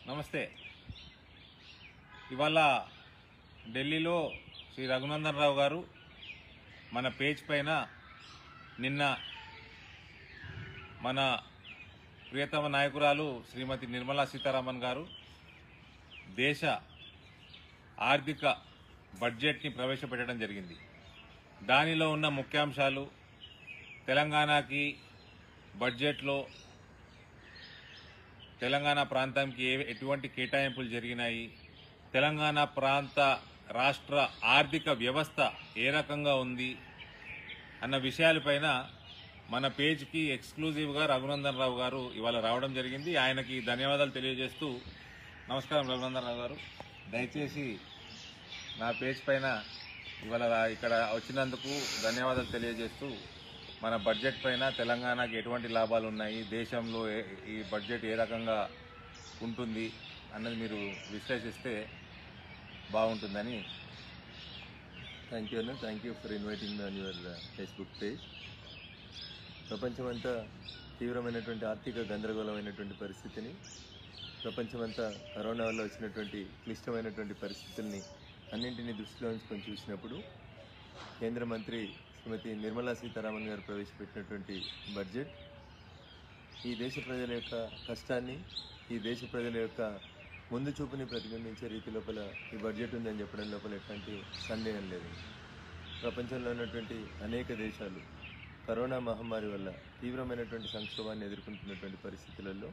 నమస్తే ఇవాళ ఢిల్లీలో శ్రీ రఘునందన్ రావు గారు మన పేజ్ పైన నిన్న మన ప్రియతమ నాయకురాలు శ్రీమతి నిర్మలా సీతారామన్ గారు దేశ ఆర్థిక బడ్జెట్ని ప్రవేశపెట్టడం జరిగింది దానిలో ఉన్న ముఖ్యాంశాలు తెలంగాణకి బడ్జెట్లో తెలంగాణ ప్రాంతానికి ఏ ఎటువంటి కేటాయింపులు జరిగినాయి తెలంగాణ ప్రాంత రాష్ట్ర ఆర్థిక వ్యవస్థ ఏ రకంగా ఉంది అన్న విషయాలపైన మన పేజ్కి ఎక్స్క్లూజివ్గా రఘునందన్ రావు గారు ఇవాళ రావడం జరిగింది ఆయనకి ధన్యవాదాలు తెలియజేస్తూ నమస్కారం రఘునందన్ రావు గారు దయచేసి నా పేజ్ పైన ఇవాళ రా- ఇక్కడ వచ్చినందుకు ధన్యవాదాలు తెలియజేస్తూ మన బడ్జెట్ పైన తెలంగాణకి ఎటువంటి లాభాలు ఉన్నాయి దేశంలో ఏ- ఈ బడ్జెట్ ఏ రకంగా ఉంటుంది అన్నది మీరు విశ్లేషిస్తే బాగుంటుందని థ్యాంక్ యూ అన్న thank you for inviting me on your Facebook page ప్రపంచమంతా తీవ్రమైనటువంటి ఆర్థిక గందరగోళమైనటువంటి పరిస్థితిని ప్రపంచమంతా కరోనా వల్ల వచ్చినటువంటి క్లిష్టమైనటువంటి పరిస్థితుల్ని అన్నింటినీ దృష్టిలో ఉంచుకొని చూసినప్పుడు కేంద్ర మంత్రి శ్రీమతి నిర్మలా సీతారామన్ గారు ప్రవేశపెట్టినటువంటి బడ్జెట్ ఈ దేశ ప్రజల యొక్క కష్టాన్ని ఈ దేశ ప్రజల యొక్క ముందు చూపుని ప్రతిబింబించే రీతి లోపల ఈ బడ్జెట్ ఉందని చెప్పడం లోపల ఎట్లాంటి సందేహం లేదు ప్రపంచంలో ఉన్నటువంటి అనేక దేశాలు కరోనా మహమ్మారి వల్ల తీవ్రమైనటువంటి సంక్షోభాన్ని ఎదుర్కొంటున్నటువంటి పరిస్థితులలో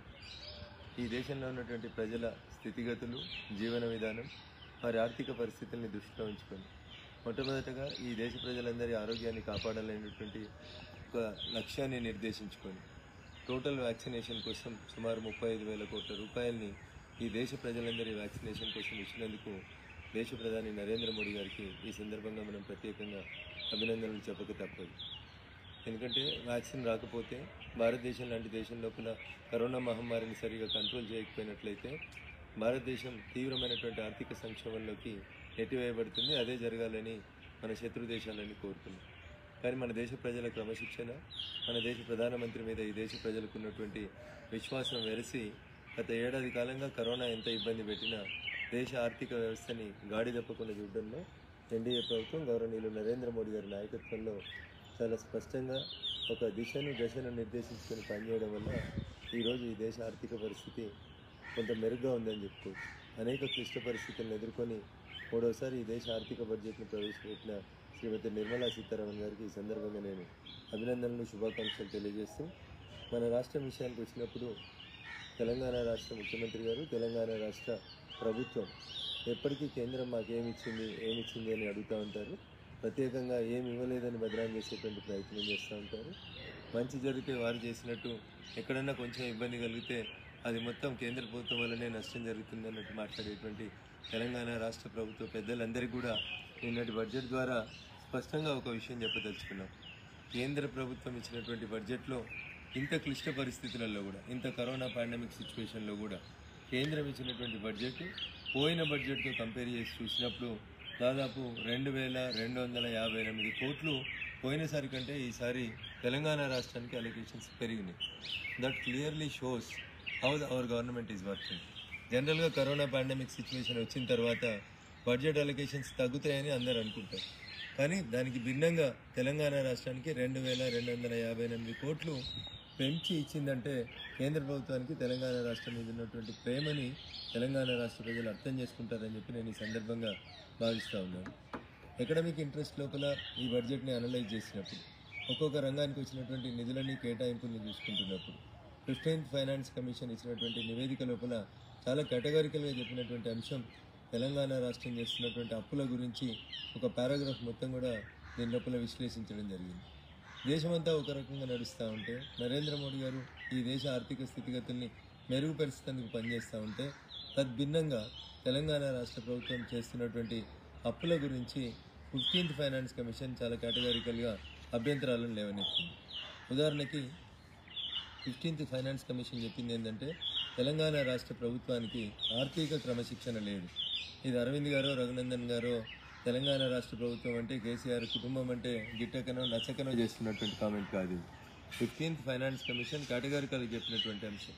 ఈ దేశంలో ఉన్నటువంటి ప్రజల స్థితిగతులు జీవన విధానం వారి ఆర్థిక పరిస్థితుల్ని దృష్టిలో ఉంచుకొని మొట్టమొదటగా ఈ దేశ ప్రజలందరి ఆరోగ్యాన్ని కాపాడాలనేటువంటి ఒక లక్ష్యాన్ని నిర్దేశించుకొని టోటల్ వ్యాక్సినేషన్ కోసం సుమారు ముప్పై ఐదు వేల కోట్ల రూపాయల్ని ఈ దేశ ప్రజలందరి వ్యాక్సినేషన్ కోసం ఇచ్చినందుకు దేశ ప్రధాని నరేంద్ర మోడీ గారికి ఈ సందర్భంగా మనం ప్రత్యేకంగా అభినందనలు చెప్పక తప్పదు ఎందుకంటే వ్యాక్సిన్ రాకపోతే భారతదేశం లాంటి దేశం లోపల కరోనా మహమ్మారిని సరిగా కంట్రోల్ చేయకపోయినట్లయితే భారతదేశం తీవ్రమైనటువంటి ఆర్థిక సంక్షోభంలోకి నెట్టివేయబడుతుంది అదే జరగాలని మన శత్రు దేశాలని కోరుతున్నాం కానీ మన దేశ ప్రజల క్రమశిక్షణ మన దేశ ప్రధానమంత్రి మీద ఈ దేశ ప్రజలకు ఉన్నటువంటి విశ్వాసం వెరసి గత ఏడాది కాలంగా కరోనా ఎంత ఇబ్బంది పెట్టినా దేశ ఆర్థిక వ్యవస్థని గాడి తప్పకుండా చూడడంలో ఎన్డీఏ ప్రభుత్వం గౌరవనీయులు నరేంద్ర మోడీ గారి నాయకత్వంలో చాలా స్పష్టంగా ఒక దిశను దశను నిర్దేశించుకొని పనిచేయడం వల్ల ఈరోజు ఈ దేశ ఆర్థిక పరిస్థితి కొంత మెరుగ్గా ఉందని చెప్పుకోవచ్చు అనేక క్లిష్ట పరిస్థితులను ఎదుర్కొని మూడోసారి ఈ దేశ ఆర్థిక బడ్జెట్ను ప్రవేశపెట్టిన శ్రీమతి నిర్మలా సీతారామన్ గారికి ఈ సందర్భంగా నేను అభినందనలు శుభాకాంక్షలు తెలియజేస్తూ మన రాష్ట్రం విషయానికి వచ్చినప్పుడు తెలంగాణ రాష్ట్ర ముఖ్యమంత్రి గారు తెలంగాణ రాష్ట్ర ప్రభుత్వం ఎప్పటికీ కేంద్రం మాకేమిచ్చింది ఏమిచ్చింది అని అడుగుతూ ఉంటారు ప్రత్యేకంగా ఏమి ఇవ్వలేదని బదనాం చేసేటువంటి ప్రయత్నం చేస్తూ ఉంటారు మంచి జరిగితే వారు చేసినట్టు ఎక్కడన్నా కొంచెం ఇబ్బంది కలిగితే అది మొత్తం కేంద్ర ప్రభుత్వం వల్లనే నష్టం జరుగుతుంది అన్నట్టు మాట్లాడేటువంటి తెలంగాణ రాష్ట్ర ప్రభుత్వ పెద్దలందరికీ కూడా నిన్నటి బడ్జెట్ ద్వారా స్పష్టంగా ఒక విషయం చెప్పదలుచుకున్నాం కేంద్ర ప్రభుత్వం ఇచ్చినటువంటి బడ్జెట్లో ఇంత క్లిష్ట పరిస్థితులలో కూడా ఇంత కరోనా పాండమిక్ సిచ్యువేషన్లో కూడా కేంద్రం ఇచ్చినటువంటి బడ్జెట్ పోయిన బడ్జెట్తో కంపేర్ చేసి చూసినప్పుడు దాదాపు రెండు వేల రెండు వందల యాభై ఎనిమిది కోట్లు పోయినసారి కంటే ఈసారి తెలంగాణ రాష్ట్రానికి అలొకేషన్స్ పెరిగినాయి that clearly shows how the our government is working జనరల్గా కరోనా పాండమిక్ సిచ్యువేషన్ వచ్చిన తర్వాత బడ్జెట్ అలొకేషన్స్ తగ్గుతాయని అందరు అనుకుంటారు కానీ దానికి భిన్నంగా తెలంగాణ రాష్ట్రానికి రెండు వేల రెండు వందల యాభై ఎనిమిది కోట్లు పెంచి ఇచ్చిందంటే కేంద్ర ప్రభుత్వానికి తెలంగాణ రాష్ట్రం మీద ఉన్నటువంటి ప్రేమని తెలంగాణ రాష్ట్ర ప్రజలు అర్థం చేసుకుంటారని చెప్పి నేను ఈ సందర్భంగా భావిస్తూ ఉన్నాను ఎకడమిక్ ఇంట్రెస్ట్ లోపల ఈ బడ్జెట్ని అనలైజ్ చేసినప్పుడు ఒక్కొక్క రంగానికి వచ్చినటువంటి నిధులన్నీ కేటాయింపుల్ని చూసుకుంటున్నప్పుడు ఫిఫ్టీన్త్ ఫైనాన్స్ కమిషన్ ఇచ్చినటువంటి నివేదిక లోపల చాలా కేటగారికల్గా చెప్పినటువంటి అంశం తెలంగాణ రాష్ట్రం చేస్తున్నటువంటి అప్పుల గురించి ఒక పారాగ్రాఫ్ మొత్తం కూడా దీని లోపల విశ్లేషించడం జరిగింది దేశమంతా ఒక రకంగా నడుస్తూ ఉంటే నరేంద్ర మోడీ గారు ఈ దేశ ఆర్థిక స్థితిగతుల్ని మెరుగుపరిచేందుకు పనిచేస్తూ ఉంటే తద్భిన్నంగా తెలంగాణ రాష్ట్ర ప్రభుత్వం చేస్తున్నటువంటి అప్పుల గురించి ఫిఫ్టీన్త్ ఫైనాన్స్ కమిషన్ చాలా కేటగారికల్గా అభ్యంతరాలను లేవనెత్తింది ఉదాహరణకి ఫిఫ్టీన్త్ ఫైనాన్స్ కమిషన్ చెప్పింది ఏంటంటే తెలంగాణ రాష్ట్ర ప్రభుత్వానికి ఆర్థిక క్రమశిక్షణ లేదు ఇది అరవింద్ గారో రఘునందన్ గారో తెలంగాణ రాష్ట్ర ప్రభుత్వం అంటే కేసీఆర్ కుటుంబం అంటే గిట్టకనో నచ్చకనో చేస్తున్నటువంటి కామెంట్ కాదు ఇది ఫిఫ్టీన్త్ ఫైనాన్స్ కమిషన్ కేటగారికల్ చెప్పినటువంటి అంశం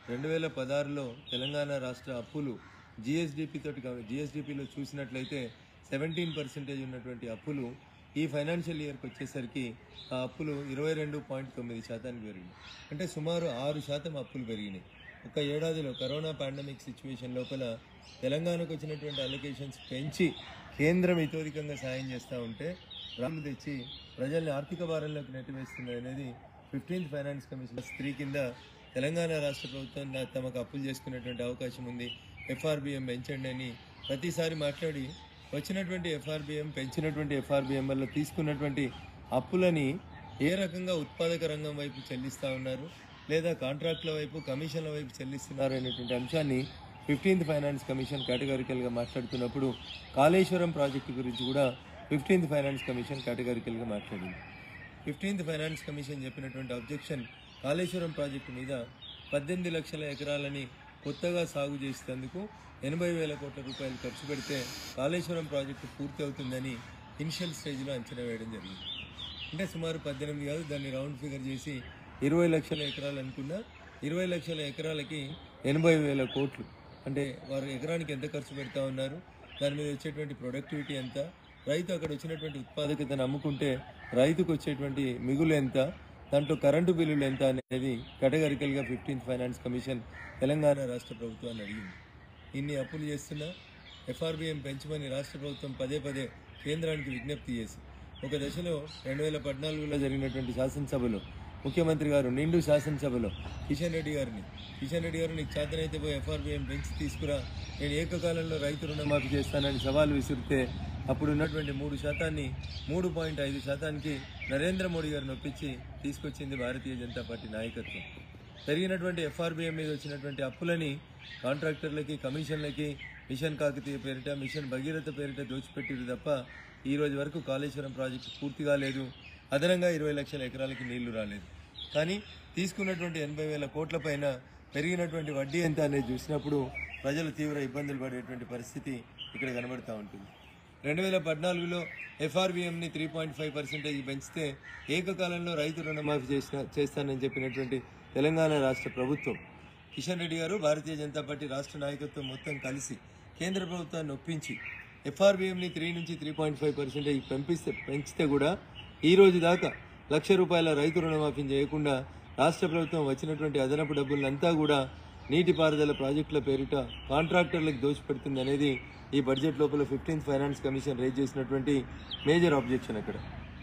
రెండు వేల పదహారులో తెలంగాణ రాష్ట్ర అప్పులు జిఎస్డిపి తోటి జిఎస్డిపిలో చూసినట్లయితే సెవెంటీన్ పర్సెంటేజ్ ఉన్నటువంటి అప్పులు ఈ ఫైనాన్షియల్ ఇయర్కి వచ్చేసరికి ఆ అప్పులు ఇరవై రెండు పాయింట్ తొమ్మిది శాతానికి పెరిగినాయి అంటే సుమారు ఆరు శాతం అప్పులు పెరిగినాయి ఒక ఏడాదిలో కరోనా పాండమిక్ సిచ్యువేషన్ లోపల తెలంగాణకు వచ్చినటువంటి అలొకేషన్స్ పెంచి కేంద్రం ఇతోధికంగా సాయం చేస్తూ ఉంటే రాము తెచ్చి ప్రజల్ని ఆర్థిక భారంలోకి నెట్టివేస్తుంది అనేది ఫిఫ్టీన్త్ ఫైనాన్స్ కమిషన్ స్త్రీ కింద తెలంగాణ రాష్ట్ర ప్రభుత్వం నా- తమకు అప్పులు చేసుకునేటువంటి అవకాశం ఉంది ఎఫ్ఆర్బిఎం పెంచండి అని ప్రతిసారి మాట్లాడి వచ్చినటువంటి ఎఫ్ఆర్బిఎం పెంచినటువంటి ఎఫ్ఆర్బిఎం వల్ల తీసుకున్నటువంటి అప్పులని ఏ రకంగా ఉత్పాదక రంగం వైపు చెల్లిస్తూ ఉన్నారు లేదా కాంట్రాక్ట్ల వైపు కమిషన్ల వైపు చెల్లిస్తున్నారు అనేటువంటి అంశాన్ని ఫిఫ్టీన్త్ ఫైనాన్స్ కమిషన్ కేటగారికల్గా మాట్లాడుతున్నప్పుడు కాళేశ్వరం ప్రాజెక్టు గురించి కూడా ఫిఫ్టీన్త్ ఫైనాన్స్ కమిషన్ కేటగారికల్గా మాట్లాడింది ఫిఫ్టీన్త్ ఫైనాన్స్ కమిషన్ చెప్పినటువంటి అబ్జెక్షన్ కాళేశ్వరం ప్రాజెక్టు మీద పద్దెనిమిది లక్షల ఎకరాలని కొత్తగా సాగు చేసేందుకు ఎనభై వేల కోట్ల రూపాయలు ఖర్చు పెడితే కాళేశ్వరం ప్రాజెక్టు పూర్తి అవుతుందని ఇనిషియల్ స్టేజ్లో అంచనా వేయడం జరిగింది అంటే సుమారు పద్దెనిమిది కాదు దాన్ని రౌండ్ ఫిగర్ చేసి ఇరవై లక్షల ఎకరాలు అనుకున్నా ఇరవై లక్షల ఎకరాలకి ఎనభై వేల కోట్లు అంటే వారు ఎకరానికి ఎంత ఖర్చు పెడతా ఉన్నారు దాని మీద వచ్చేటువంటి ప్రొడక్టివిటీ ఎంత రైతు అక్కడ వచ్చినటువంటి ఉత్పాదకతను అమ్ముకుంటే రైతుకు వచ్చేటువంటి మిగులు ఎంత దాంట్లో కరెంటు బిల్లులు ఎంత అనేది కేటగరికల్గా ఫిఫ్టీన్త్ ఫైనాన్స్ కమిషన్ తెలంగాణ రాష్ట్ర ప్రభుత్వాన్ని అడిగింది ఇన్ని అప్పులు చేస్తున్నా ఎఫ్ఆర్బిఎం పెంచమని రాష్ట్ర ప్రభుత్వం పదే పదే కేంద్రానికి విజ్ఞప్తి చేసి ఒక దశలో రెండు వేల పద్నాలుగులో జరిగినటువంటి శాసనసభలో ముఖ్యమంత్రి గారు నిండు శాసనసభలో కిషన్ రెడ్డి గారిని కిషన్ రెడ్డి గారు నీకు చేతనైతే పోయి ఎఫ్ఆర్బిఎం పెంచి తీసుకురా నేను ఏకకాలంలో రైతు రుణమాఫీ చేస్తానని సవాల్ విసిరితే అప్పుడు ఉన్నటువంటి మూడు శాతాన్ని మూడు పాయింట్ ఐదు శాతానికి నరేంద్ర మోడీ గారిని ఒప్పించి తీసుకొచ్చింది భారతీయ జనతా పార్టీ నాయకత్వం పెరిగినటువంటి ఎఫ్ఆర్బిఎం మీద వచ్చినటువంటి అప్పులని కాంట్రాక్టర్లకి కమిషన్లకి మిషన్ కాకతీయ పేరిట మిషన్ భగీరథ పేరిట దోచిపెట్టిరు తప్ప ఈ రోజు వరకు కాళేశ్వరం ప్రాజెక్టు పూర్తి కాలేదు అదనంగా ఇరవై లక్షల ఎకరాలకి నీళ్లు రాలేదు కానీ తీసుకున్నటువంటి ఎనభై వేల కోట్ల పైన పెరిగినటువంటి వడ్డీ ఎంత అనేది చూసినప్పుడు ప్రజలు తీవ్ర ఇబ్బందులు పడేటువంటి పరిస్థితి ఇక్కడ కనబడుతూ ఉంటుంది రెండు వేల పద్నాలుగులో ఎఫ్ఆర్బిఎంని త్రీ పాయింట్ ఫైవ్ పర్సెంటేజ్ పెంచితే ఏకకాలంలో రైతు రుణమాఫీ చేసిన చేస్తానని చెప్పినటువంటి తెలంగాణ రాష్ట్ర ప్రభుత్వం కిషన్ రెడ్డి గారు భారతీయ జనతా పార్టీ రాష్ట్ర నాయకత్వం మొత్తం కలిసి కేంద్ర ప్రభుత్వాన్ని ఒప్పించి ఎఫ్ఆర్బిఎంని త్రీ నుంచి త్రీ పాయింట్ ఫైవ్ పర్సెంటేజ్ పెంపిస్తే పెంచితే కూడా ఈ రోజు దాకా లక్ష రూపాయల రైతు రుణమాఫీ చేయకుండా రాష్ట్ర ప్రభుత్వం వచ్చినటువంటి అదనపు డబ్బులంతా కూడా నీటిపారుదల ప్రాజెక్టుల పేరిట కాంట్రాక్టర్లకు దోచిపెడుతుంది అనేది ఈ బడ్జెట్ లోపల ఫిఫ్టీన్త్ ఫైనాన్స్ కమిషన్ రేజ్ చేసినటువంటి మేజర్ ఆబ్జెక్షన్ అక్కడ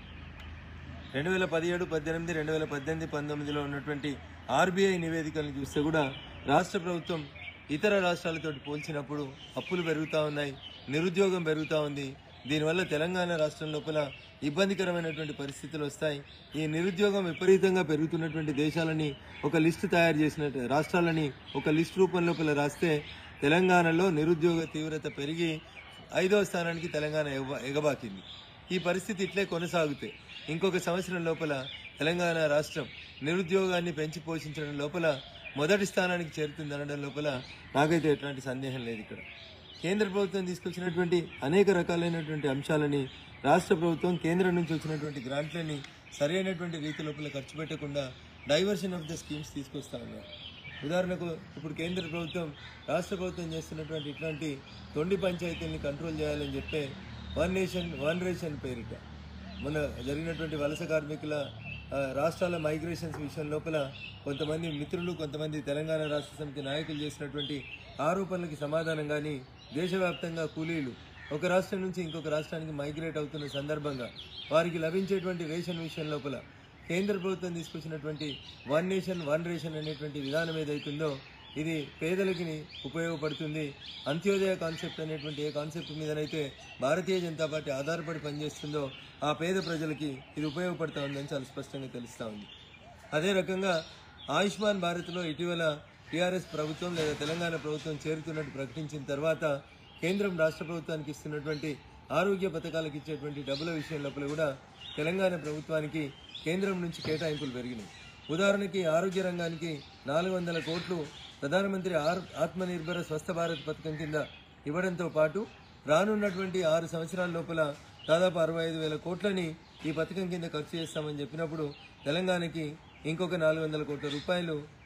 రెండు వేల పదిహేడు పద్దెనిమిది రెండు వేల పద్దెనిమిది పంతొమ్మిదిలో ఉన్నటువంటి ఆర్బీఐ నివేదికలను చూస్తే కూడా రాష్ట్ర ప్రభుత్వం ఇతర రాష్ట్రాలతో పోల్చినప్పుడు అప్పులు పెరుగుతూ ఉన్నాయి నిరుద్యోగం పెరుగుతూ ఉంది దీనివల్ల తెలంగాణ రాష్ట్రం లోపల ఇబ్బందికరమైనటువంటి పరిస్థితులు వస్తాయి ఈ నిరుద్యోగం విపరీతంగా పెరుగుతున్నటువంటి దేశాలని ఒక లిస్టు తయారు చేసినట్టు రాష్ట్రాలని ఒక లిస్ట్ రూపం లోపల రాస్తే తెలంగాణలో నిరుద్యోగ తీవ్రత పెరిగి ఐదవ స్థానానికి తెలంగాణ ఎగబా- ఎగబాకింది ఈ పరిస్థితి ఇట్లే కొనసాగితే ఇంకొక సంవత్సరం లోపల తెలంగాణ రాష్ట్రం నిరుద్యోగాన్ని పెంచి పోషించడం లోపల మొదటి స్థానానికి చేరుతుంది అనడం లోపల నాకైతే ఎట్లాంటి సందేహం లేదు ఇక్కడ కేంద్ర ప్రభుత్వం తీసుకొచ్చినటువంటి అనేక రకాలైనటువంటి అంశాలని రాష్ట్ర ప్రభుత్వం కేంద్రం నుంచి వచ్చినటువంటి గ్రాంట్లని సరైనటువంటి రీతి లోపల ఖర్చు పెట్టకుండా డైవర్షన్ ఆఫ్ ద స్కీమ్స్ తీసుకొస్తా ఉన్నారు ఉదాహరణకు ఇప్పుడు కేంద్ర ప్రభుత్వం రాష్ట్ర ప్రభుత్వం చేస్తున్నటువంటి ఇట్లాంటి తొండి పంచాయతీల్ని కంట్రోల్ చేయాలని చెప్పే వన్ నేషన్ వన్ రేషన్ పేరిట మొన్న జరిగినటువంటి వలస కార్మికుల ఆ, రాష్ట్రాల మైగ్రేషన్స్ విషయం లోపల కొంతమంది మిత్రులు కొంతమంది తెలంగాణ రాష్ట్ర సమితి నాయకులు చేసినటువంటి ఆరోపణలకి సమాధానం కానీ దేశవ్యాప్తంగా కూలీలు ఒక రాష్ట్రం నుంచి ఇంకొక రాష్ట్రానికి మైగ్రేట్ అవుతున్న సందర్భంగా వారికి లభించేటువంటి రేషన్ విషయం లోపల కేంద్ర ప్రభుత్వం తీసుకొచ్చినటువంటి వన్ నేషన్ వన్ రేషన్ అనేటువంటి విధానం ఏదైతుందో ఇది పేదలకి ఉపయోగపడుతుంది అంత్యోదయ కాన్సెప్ట్ అనేటువంటి ఏ కాన్సెప్ట్ మీదనైతే భారతీయ జనతా పార్టీ ఆధారపడి పనిచేస్తుందో ఆ పేద ప్రజలకి ఇది ఉపయోగపడతా ఉందని చాలా స్పష్టంగా తెలుస్తూ ఉంది అదే రకంగా ఆయుష్మాన్ భారత్లో ఇటీవల టీఆర్ఎస్ ప్రభుత్వం లేదా తెలంగాణ ప్రభుత్వం చేరుతున్నట్టు ప్రకటించిన తర్వాత కేంద్రం రాష్ట్ర ప్రభుత్వానికి ఇస్తున్నటువంటి ఆరోగ్య పథకాలకు ఇచ్చేటువంటి డబ్బుల విషయం లోపల కూడా తెలంగాణ ప్రభుత్వానికి కేంద్రం నుంచి కేటాయింపులు పెరిగినాయి ఉదాహరణకి ఆరోగ్య రంగానికి నాలుగు వందల కోట్లు ప్రధానమంత్రి ఆర్ ఆత్మనిర్భర స్వస్థ భారత్ పథకం కింద ఇవ్వడంతో పాటు రానున్నటువంటి ఆరు సంవత్సరాల లోపల దాదాపు అరవై ఐదు వేల కోట్లని ఈ పథకం కింద ఖర్చు చేస్తామని చెప్పినప్పుడు తెలంగాణకి ఇంకొక నాలుగు వందల కోట్ల రూపాయలు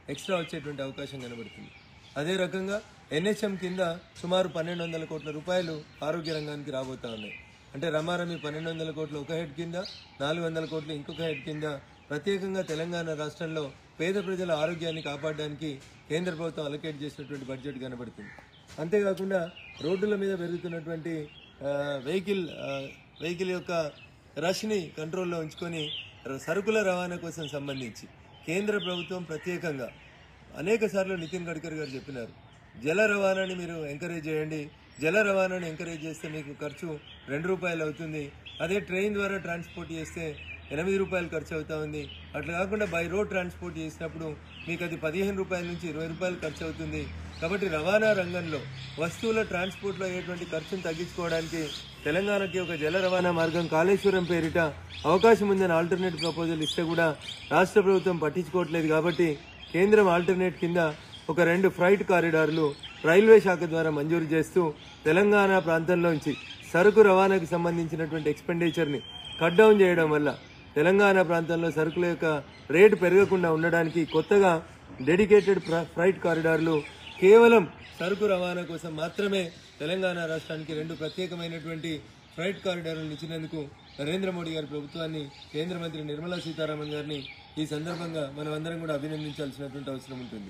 ఎక్స్ట్రా వచ్చేటువంటి అవకాశం కనబడుతుంది అదే రకంగా ఎన్హెచ్ఎం కింద సుమారు పన్నెండు వందల కోట్ల రూపాయలు ఆరోగ్య రంగానికి రాబోతా ఉన్నాయి అంటే రమారమి పన్నెండు వందల కోట్లు ఒక హెడ్ కింద నాలుగు వందల కోట్లు ఇంకొక హెడ్ కింద ప్రత్యేకంగా తెలంగాణ రాష్ట్రంలో పేద ప్రజల ఆరోగ్యాన్ని కాపాడడానికి కేంద్ర ప్రభుత్వం అలొకేట్ చేసినటువంటి బడ్జెట్ కనబడుతుంది అంతేకాకుండా రోడ్డుల మీద పెరుగుతున్నటువంటి ఆ, వెహికల్ ఆ, వెహికల్ యొక్క రష్ని కంట్రోల్లో ఉంచుకొని ర- సరుకుల రవాణా కోసం సంబంధించి కేంద్ర ప్రభుత్వం ప్రత్యేకంగా అనేక సార్లు నితిన్ గడ్కరీ గారు చెప్పినారు జల రవాణాని మీరు ఎంకరేజ్ చేయండి జల రవాణాని ఎంకరేజ్ చేస్తే మీకు ఖర్చు రెండు రూపాయలు అవుతుంది అదే ట్రైన్ ద్వారా ట్రాన్స్పోర్ట్ చేస్తే ఎనిమిది రూపాయలు ఖర్చు అవుతా ఉంది అట్లా కాకుండా బై రోడ్ ట్రాన్స్పోర్ట్ చేసినప్పుడు మీకు అది పదిహేను రూపాయల నుంచి ఇరవై రూపాయలు ఖర్చు అవుతుంది కాబట్టి రవాణా రంగంలో వస్తువుల ట్రాన్స్పోర్ట్లో అయ్యేటువంటి ఖర్చును తగ్గించుకోవడానికి తెలంగాణకి ఒక జల రవాణా మార్గం కాళేశ్వరం పేరిట అవకాశం ఉందని ఆల్టర్నేట్ ప్రపోజల్ ఇస్తే కూడా రాష్ట్ర ప్రభుత్వం పట్టించుకోవట్లేదు కాబట్టి కేంద్రం ఆల్టర్నేట్ కింద ఒక రెండు ఫ్రైట్ కారిడార్లు రైల్వే శాఖ ద్వారా మంజూరు చేస్తూ తెలంగాణ ప్రాంతంలోంచి సరుకు రవాణాకు సంబంధించినటువంటి ఎక్స్పెండిచర్ని కట్ డౌన్ చేయడం వల్ల తెలంగాణ ప్రాంతంలో సరుకుల యొక్క రేటు పెరగకుండా ఉండడానికి కొత్తగా డెడికేటెడ్ ఫ్రైట్ కారిడార్లు కేవలం సరుకు రవాణా కోసం మాత్రమే తెలంగాణ రాష్ట్రానికి రెండు ప్రత్యేకమైనటువంటి ఫ్రైట్ కారిడార్లను ఇచ్చినందుకు నరేంద్ర మోడీ గారి ప్రభుత్వాన్ని కేంద్ర మంత్రి నిర్మలా సీతారామన్ గారిని ఈ సందర్భంగా మనం అందరం కూడా అభినందించాల్సినటువంటి అవసరం ఉంటుంది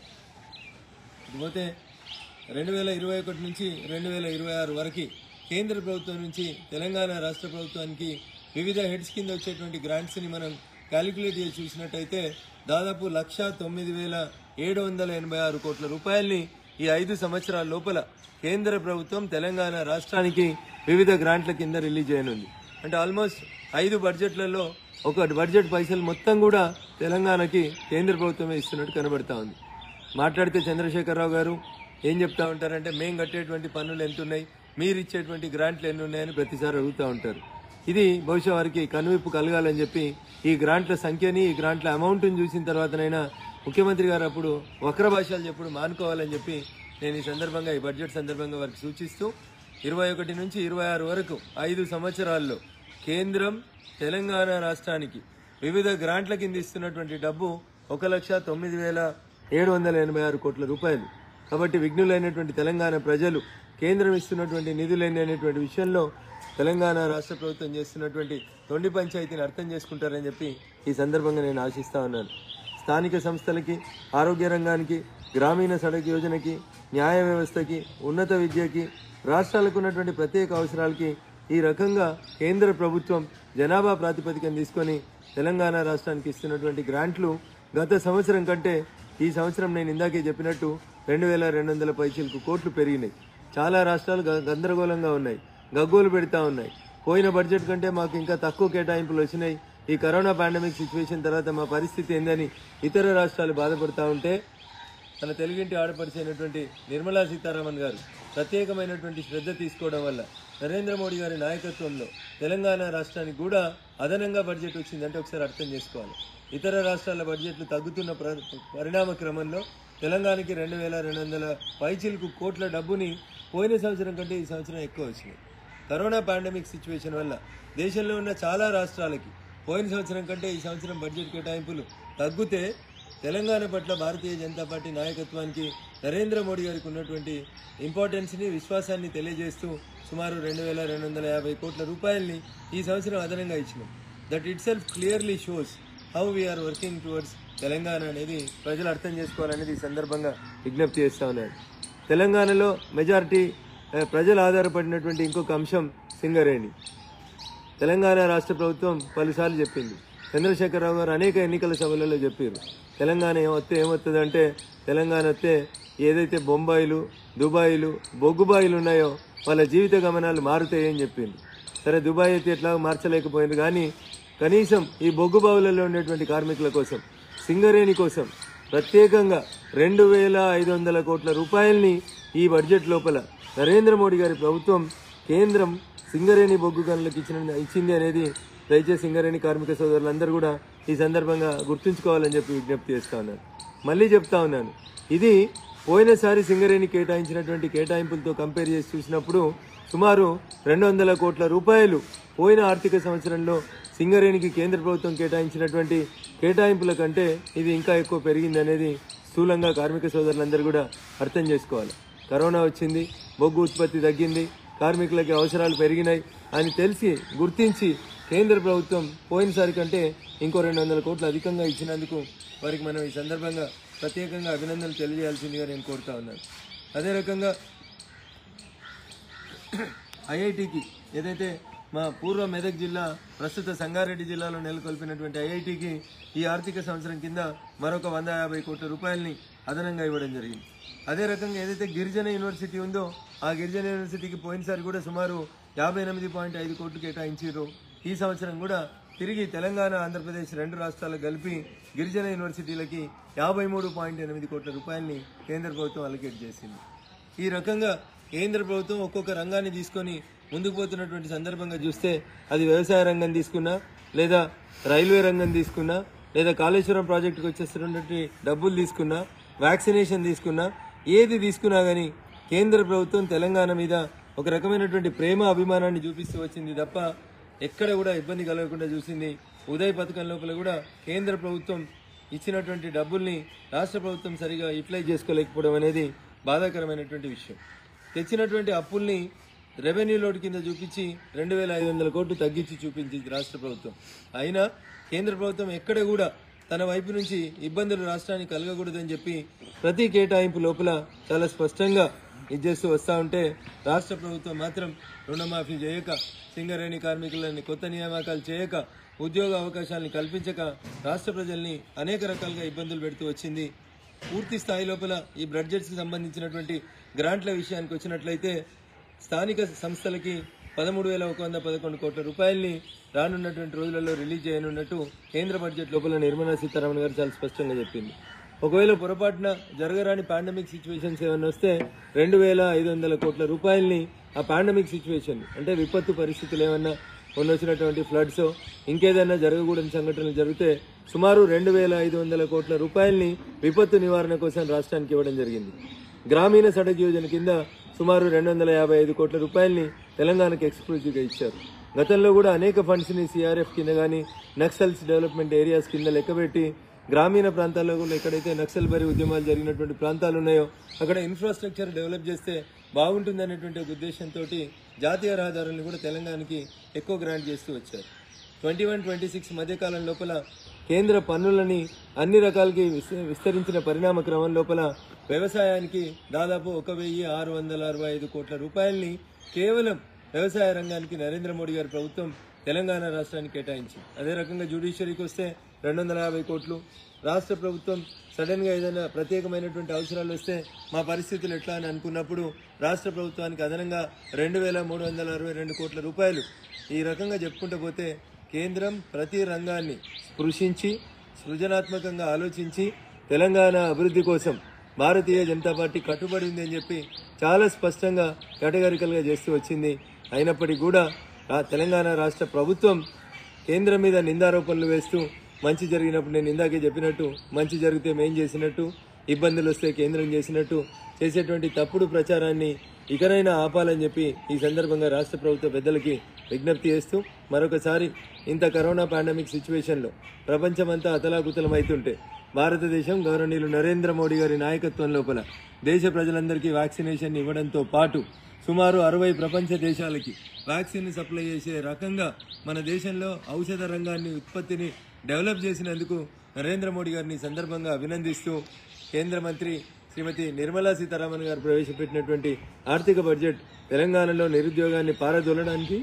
ఇకపోతే రెండు వేల ఇరవై ఒకటి నుంచి రెండు వేల ఇరవై ఆరు వరకు కేంద్ర ప్రభుత్వం నుంచి తెలంగాణ రాష్ట్ర ప్రభుత్వానికి వివిధ హెడ్స్ కింద వచ్చేటువంటి గ్రాంట్స్ని మనం క్యాలిక్యులేట్ చేసి చూసినట్టయితే దాదాపు లక్ష తొమ్మిది వేల ఏడు వందల ఎనభై ఆరు కోట్ల రూపాయల్ని ఈ ఐదు సంవత్సరాల లోపల కేంద్ర ప్రభుత్వం తెలంగాణ రాష్ట్రానికి వివిధ గ్రాంట్ల కింద రిలీజ్ చేయనుంది అంటే ఆల్మోస్ట్ ఐదు బడ్జెట్లలో ఒక బడ్జెట్ పైసలు మొత్తం కూడా తెలంగాణకి కేంద్ర ప్రభుత్వమే ఇస్తున్నట్టు కనబడతా ఉంది మాట్లాడితే చంద్రశేఖరరావు గారు ఏం చెప్తా ఉంటారంటే మేం కట్టేటువంటి పన్నులు ఎంత ఉన్నాయి మీరు ఇచ్చేటువంటి గ్రాంట్లు ఎన్ని ఉన్నాయని ప్రతిసారి అడుగుతూ ఉంటారు ఇది బహుశా వారికి కనువిప్పు కలగాలని చెప్పి ఈ గ్రాంట్ల సంఖ్యని ఈ గ్రాంట్ల అమౌంట్ని చూసిన తర్వాతనైనా ముఖ్యమంత్రి గారు అప్పుడు వక్ర భాషలు చెప్పుడు మానుకోవాలని చెప్పి నేను ఈ సందర్భంగా ఈ బడ్జెట్ సందర్భంగా వారికి సూచిస్తూ ఇరవై ఒకటి నుంచి ఇరవై ఆరు వరకు ఐదు సంవత్సరాల్లో కేంద్రం తెలంగాణ రాష్ట్రానికి వివిధ గ్రాంట్ల కింద ఇస్తున్నటువంటి డబ్బు ఒక లక్ష తొమ్మిది వేల ఏడు వందల ఎనభై ఆరు కోట్ల రూపాయలు కాబట్టి విఘ్నులైనటువంటి తెలంగాణ ప్రజలు కేంద్రం ఇస్తున్నటువంటి నిధులేని అనేటువంటి విషయంలో తెలంగాణ రాష్ట్ర ప్రభుత్వం చేస్తున్నటువంటి తొండి పంచాయతీని అర్థం చేసుకుంటారని చెప్పి ఈ సందర్భంగా నేను ఆశిస్తా ఉన్నాను స్థానిక సంస్థలకి ఆరోగ్య రంగానికి గ్రామీణ సడక్ యోజనకి న్యాయ వ్యవస్థకి ఉన్నత విద్యకి రాష్ట్రాలకు ఉన్నటువంటి ప్రత్యేక అవసరాలకి ఈ రకంగా కేంద్ర ప్రభుత్వం జనాభా ప్రాతిపదికన తీసుకొని తెలంగాణ రాష్ట్రానికి ఇస్తున్నటువంటి గ్రాంట్లు గత సంవత్సరం కంటే ఈ సంవత్సరం నేను ఇందాకే చెప్పినట్టు రెండు వేల రెండు వందల పైచీలకు కోట్లు పెరిగినాయి చాలా రాష్ట్రాలు గ- గందరగోళంగా ఉన్నాయి గగ్గోలు పెడతా ఉన్నాయి పోయిన బడ్జెట్ కంటే మాకు ఇంకా తక్కువ కేటాయింపులు వచ్చినాయి ఈ కరోనా పాండమిక్ సిచ్యువేషన్ తర్వాత మా పరిస్థితి ఏందని ఇతర రాష్ట్రాలు బాధపడతా ఉంటే తన తెలుగింటి ఆడపడిచి అయినటువంటి నిర్మలా సీతారామన్ గారు ప్రత్యేకమైనటువంటి శ్రద్ధ తీసుకోవడం వల్ల నరేంద్ర మోడీ గారి నాయకత్వంలో తెలంగాణ రాష్ట్రానికి కూడా అదనంగా బడ్జెట్ వచ్చిందంటే ఒకసారి అర్థం చేసుకోవాలి ఇతర రాష్ట్రాల బడ్జెట్లు తగ్గుతున్న ప్ర- పరిణామ క్రమంలో తెలంగాణకి రెండు వేల రెండు వందల పైచిలకు కోట్ల డబ్బుని పోయిన సంవత్సరం కంటే ఈ సంవత్సరం ఎక్కువ వచ్చినాయి కరోనా పాండమిక్ సిచ్యువేషన్ వల్ల దేశంలో ఉన్న చాలా రాష్ట్రాలకి పోయిన సంవత్సరం కంటే ఈ సంవత్సరం బడ్జెట్ కేటాయింపులు తగ్గితే తెలంగాణ పట్ల భారతీయ జనతా పార్టీ నాయకత్వానికి నరేంద్ర మోడీ గారికి ఉన్నటువంటి ఇంపార్టెన్స్ని విశ్వాసాన్ని తెలియజేస్తూ సుమారు రెండు వేల రెండు వందల యాభై కోట్ల రూపాయల్ని ఈ సంవత్సరం అదనంగా ఇచ్చినాం that itself clearly shows how we are working towards Telangana అనేది ప్రజలు అర్థం చేసుకోవాలనేది ఈ సందర్భంగా విజ్ఞప్తి చేస్తా ఉన్నాడు తెలంగాణలో మెజారిటీ ఆ, ప్రజలు ఆధారపడినటువంటి ఇంకొక అంశం సింగరేణి తెలంగాణ రాష్ట్ర ప్రభుత్వం పలుసార్లు చెప్పింది చంద్రశేఖరరావు గారు అనేక ఎన్నికల సభలలో చెప్పారు తెలంగాణ ఏమొస్తే ఏమొస్తుంది అంటే తెలంగాణ వస్తే ఏదైతే బొంబాయిలు దుబాయిలు బొగ్గుబాయిలు ఉన్నాయో వాళ్ళ జీవిత గమనాలు మారుతాయని చెప్పింది సరే దుబాయ్ అయితే ఎట్లా మార్చలేకపోయింది కానీ కనీసం ఈ బొగ్గు బావులలో ఉండేటువంటి కార్మికుల కోసం సింగరేణి కోసం ప్రత్యేకంగా రెండు వేల ఐదు వందల కోట్ల రూపాయల్ని ఈ బడ్జెట్ లోపల నరేంద్ర మోడీ గారి ప్రభుత్వం కేంద్రం సింగరేణి బొగ్గు గనులకు ఇచ్చిన ఇచ్చింది అనేది దయచేసి సింగరేణి కార్మిక సోదరులందరూ కూడా ఈ సందర్భంగా గుర్తుంచుకోవాలని చెప్పి విజ్ఞప్తి చేస్తా ఉన్నాను మళ్ళీ చెప్తా ఉన్నాను ఇది పోయినసారి సింగరేణి కేటాయించినటువంటి కేటాయింపులతో కంపేర్ చేసి చూసినప్పుడు సుమారు రెండు వందల కోట్ల రూపాయలు పోయిన ఆర్థిక సంవత్సరంలో సింగరేణికి కేంద్ర ప్రభుత్వం కేటాయించినటువంటి కేటాయింపుల కంటే ఇది ఇంకా ఎక్కువ పెరిగింది అనేది స్థూలంగా కార్మిక సోదరులందరూ కూడా అర్థం చేసుకోవాలి కరోనా వచ్చింది బొగ్గు ఉత్పత్తి తగ్గింది కార్మికులకి అవసరాలు పెరిగినాయి అని తెలిసి గుర్తించి కేంద్ర ప్రభుత్వం పోయినసారి కంటే ఇంకో రెండు వందల కోట్లు అధికంగా ఇచ్చినందుకు వారికి మనం ఈ సందర్భంగా ప్రత్యేకంగా అభినందనలు తెలియజేయాల్సిందిగా నేను కోరుతా ఉన్నాను అదే రకంగా ఐఐటికి ఏదైతే మా పూర్వ మెదక్ జిల్లా ప్రస్తుత సంగారెడ్డి జిల్లాలో నెలకొల్పినటువంటి ఐఐటికి ఈ ఆర్థిక సంవత్సరం కింద మరొక వంద యాభై కోట్ల రూపాయలని అదనంగా ఇవ్వడం జరిగింది అదే రకంగా ఏదైతే గిరిజన యూనివర్సిటీ ఉందో ఆ గిరిజన యూనివర్సిటీకి పోయినసారి కూడా సుమారు యాభై ఎనిమిది పాయింట్ ఐదు కోట్లు కేటాయించారు ఈ సంవత్సరం కూడా తిరిగి తెలంగాణ ఆంధ్రప్రదేశ్ రెండు రాష్ట్రాలకు కలిపి గిరిజన యూనివర్సిటీలకి యాభై మూడు పాయింట్ ఎనిమిది కోట్ల రూపాయలని కేంద్ర ప్రభుత్వం అలొకేట్ చేసింది ఈ రకంగా కేంద్ర ప్రభుత్వం ఒక్కొక్క రంగాన్ని తీసుకొని ముందుకు పోతున్నటువంటి సందర్భంగా చూస్తే అది వ్యవసాయ రంగం తీసుకున్నా లేదా రైల్వే రంగం తీసుకున్నా లేదా కాళేశ్వరం ప్రాజెక్టుకు వచ్చేస్తున్నటువంటి డబ్బులు తీసుకున్నా వ్యాక్సినేషన్ తీసుకున్నా ఏది తీసుకున్నా కానీ కేంద్ర ప్రభుత్వం తెలంగాణ మీద ఒక రకమైనటువంటి ప్రేమ అభిమానాన్ని చూపిస్తూ వచ్చింది తప్ప ఎక్కడ కూడా ఇబ్బంది కలగకుండా చూసింది ఉదయ్ పథకం లోపల కూడా కేంద్ర ప్రభుత్వం ఇచ్చినటువంటి డబ్బుల్ని రాష్ట్ర ప్రభుత్వం సరిగా యూటిలైజ్ చేసుకోలేకపోవడం అనేది బాధాకరమైనటువంటి విషయం తెచ్చినటువంటి అప్పుల్ని రెవెన్యూ లోడ్ కింద చూపించి రెండు వేల ఐదు వందల కోట్లు తగ్గించి చూపించింది రాష్ట్ర ప్రభుత్వం అయినా కేంద్ర ప్రభుత్వం ఎక్కడ కూడా తన వైపు నుంచి ఇబ్బందులు రాష్ట్రానికి కలగకూడదని చెప్పి ప్రతి కేటాయింపు లోపల చాలా స్పష్టంగా ఇది చేస్తూ వస్తూ ఉంటే రాష్ట్ర ప్రభుత్వం మాత్రం రుణమాఫీ చేయక సింగరేణి కార్మికులని కొత్త నియామకాలు చేయక ఉద్యోగ అవకాశాలను కల్పించక రాష్ట్ర ప్రజల్ని అనేక రకాలుగా ఇబ్బందులు పెడుతూ వచ్చింది పూర్తి స్థాయి లోపల ఈ బడ్జెట్స్కి సంబంధించినటువంటి గ్రాంట్ల విషయానికి వచ్చినట్లయితే స్థానిక సంస్థలకి పదమూడు వేల ఒక వంద పదకొండు కోట్ల రూపాయల్ని రానున్నటువంటి రోజులలో రిలీజ్ చేయనున్నట్టు కేంద్ర బడ్జెట్ లోపల నిర్మలా సీతారామన్ గారు చాలా స్పష్టంగా చెప్పింది ఒకవేళ పొరపాటున జరగరాని పాండమిక్ సిచ్యువేషన్స్ ఏమైనా వస్తే రెండు వేల ఐదు వందల కోట్ల రూపాయల్ని ఆ పాండమిక్ సిచ్యువేషన్ అంటే విపత్తు పరిస్థితులు ఏమన్నా మొన్న వచ్చినటువంటి ఫ్లడ్స్ ఇంకేదైనా జరగకూడని సంఘటనలు జరిగితే సుమారు రెండు వేల ఐదు వందల కోట్ల రూపాయల్ని విపత్తు నివారణ కోసం రాష్ట్రానికి ఇవ్వడం జరిగింది గ్రామీణ సడక్ యోజన కింద సుమారు రెండు వందల యాభై ఐదు కోట్ల రూపాయల్ని తెలంగాణకు ఎక్స్క్లూజివ్గా ఇచ్చారు గతంలో కూడా అనేక ఫండ్స్ని సిఆర్ఎఫ్ కింద కానీ నక్సల్స్ డెవలప్మెంట్ ఏరియాస్ కింద లెక్కబెట్టి గ్రామీణ ప్రాంతాల్లో కూడా ఎక్కడైతే నక్సల్ బరి ఉద్యమాలు జరిగినటువంటి ప్రాంతాలు ఉన్నాయో అక్కడ ఇన్ఫ్రాస్ట్రక్చర్ డెవలప్ చేస్తే బాగుంటుందనేటువంటి ఒక ఉద్దేశంతో జాతీయ రహదారులను కూడా తెలంగాణకి ఎక్కువ గ్రాంట్ చేస్తూ వచ్చారు ట్వంటీ వన్ ట్వంటీ సిక్స్ మధ్యకాలం లోపల కేంద్ర పన్నులని అన్ని రకాలకి విస్- విస్తరించిన పరిణామ క్రమం లోపల వ్యవసాయానికి దాదాపు ఒక వెయ్యి ఆరు వందల అరవై ఐదు కోట్ల రూపాయల్ని కేవలం వ్యవసాయ రంగానికి నరేంద్ర మోడీ గారి ప్రభుత్వం తెలంగాణ రాష్ట్రానికి కేటాయించింది అదే రకంగా జ్యుడిషియరీకి వస్తే రెండు వందల యాభై కోట్లు రాష్ట్ర ప్రభుత్వం సడన్ గా ఏదైనా ప్రత్యేకమైనటువంటి అవసరాలు వస్తే మా పరిస్థితులు ఎట్లా అని అనుకున్నప్పుడు రాష్ట్ర ప్రభుత్వానికి అదనంగా రెండు వేల మూడు వందల అరవై రెండు కోట్ల రూపాయలు ఈ రకంగా చెప్పుకుంటూ పోతే కేంద్రం ప్రతి రంగాన్ని స్పృశించి సృజనాత్మకంగా ఆలోచించి తెలంగాణ అభివృద్ధి కోసం భారతీయ జనతా పార్టీ కట్టుబడి ఉంది అని చెప్పి చాలా స్పష్టంగా కేటగారికల్గా చేస్తూ వచ్చింది అయినప్పటికీ కూడా ఆ తెలంగాణ రాష్ట్ర ప్రభుత్వం కేంద్రం మీద నిందారోపణలు వేస్తూ మంచి జరిగినప్పుడు నేను ఇందాకే చెప్పినట్టు మంచి జరిగితే మేం చేసినట్టు ఇబ్బందులు వస్తే కేంద్రం చేసినట్టు చేసేటువంటి తప్పుడు ప్రచారాన్ని ఇకనైనా ఆపాలని చెప్పి ఈ సందర్భంగా రాష్ట్ర ప్రభుత్వ పెద్దలకి విజ్ఞప్తి చేస్తూ మరొకసారి ఇంత కరోనా పాండమిక్ సిచ్యువేషన్లో ప్రపంచమంతా అతలాకుతలం అవుతుంటే భారతదేశం గౌరవనీయులు నరేంద్ర మోడీ గారి నాయకత్వం లోపల దేశ ప్రజలందరికీ వ్యాక్సినేషన్ ఇవ్వడంతో పాటు సుమారు అరవై ప్రపంచ దేశాలకి వ్యాక్సిన్ సప్లై చేసే రకంగా మన దేశంలో ఔషధ రంగాన్ని ఉత్పత్తిని డెవలప్ చేసినందుకు నరేంద్ర మోడీ గారిని ఈ సందర్భంగా అభినందిస్తూ కేంద్ర మంత్రి శ్రీమతి నిర్మలా సీతారామన్ గారు ప్రవేశపెట్టినటువంటి ఆర్థిక బడ్జెట్ తెలంగాణలో నిరుద్యోగాన్ని పారదోలడానికి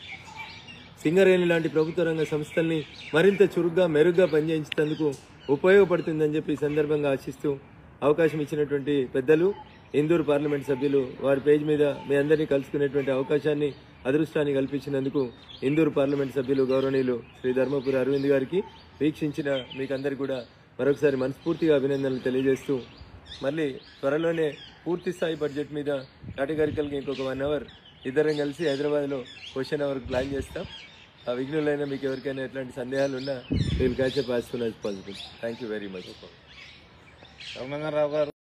సింగరేణి లాంటి ప్రభుత్వ రంగ సంస్థల్ని మరింత చురుగ్గా మెరుగ్గా పనిచేయించేందుకు ఉపయోగపడుతుందని చెప్పి ఈ సందర్భంగా ఆశిస్తూ అవకాశం ఇచ్చినటువంటి పెద్దలు ఇందూరు పార్లమెంట్ సభ్యులు వారి పేజ్ మీద మీ అందరినీ కలుసుకునేటువంటి అవకాశాన్ని అదృష్టాన్ని కల్పించినందుకు ఇందూరు పార్లమెంట్ సభ్యులు గౌరవనీయులు శ్రీ ధర్మపురి అరవింద్ గారికి వీక్షించిన మీకందరికీ కూడా మరొకసారి మనస్ఫూర్తిగా అభినందనలు తెలియజేస్తూ మళ్ళీ త్వరలోనే పూర్తి స్థాయి బడ్జెట్ మీద కేటగారికల్గా ఇంకొక వన్ అవర్ ఇద్దరం కలిసి హైదరాబాద్లో క్వశ్చన్ అవర్ ప్లాన్ చేస్తాం ఆ విఘ్నులైనా మీకు ఎవరికైనా ఎట్లాంటి సందేహాలు ఉన్నా we'll catch up as soon as possible thank you very much రమణంగారావు గారు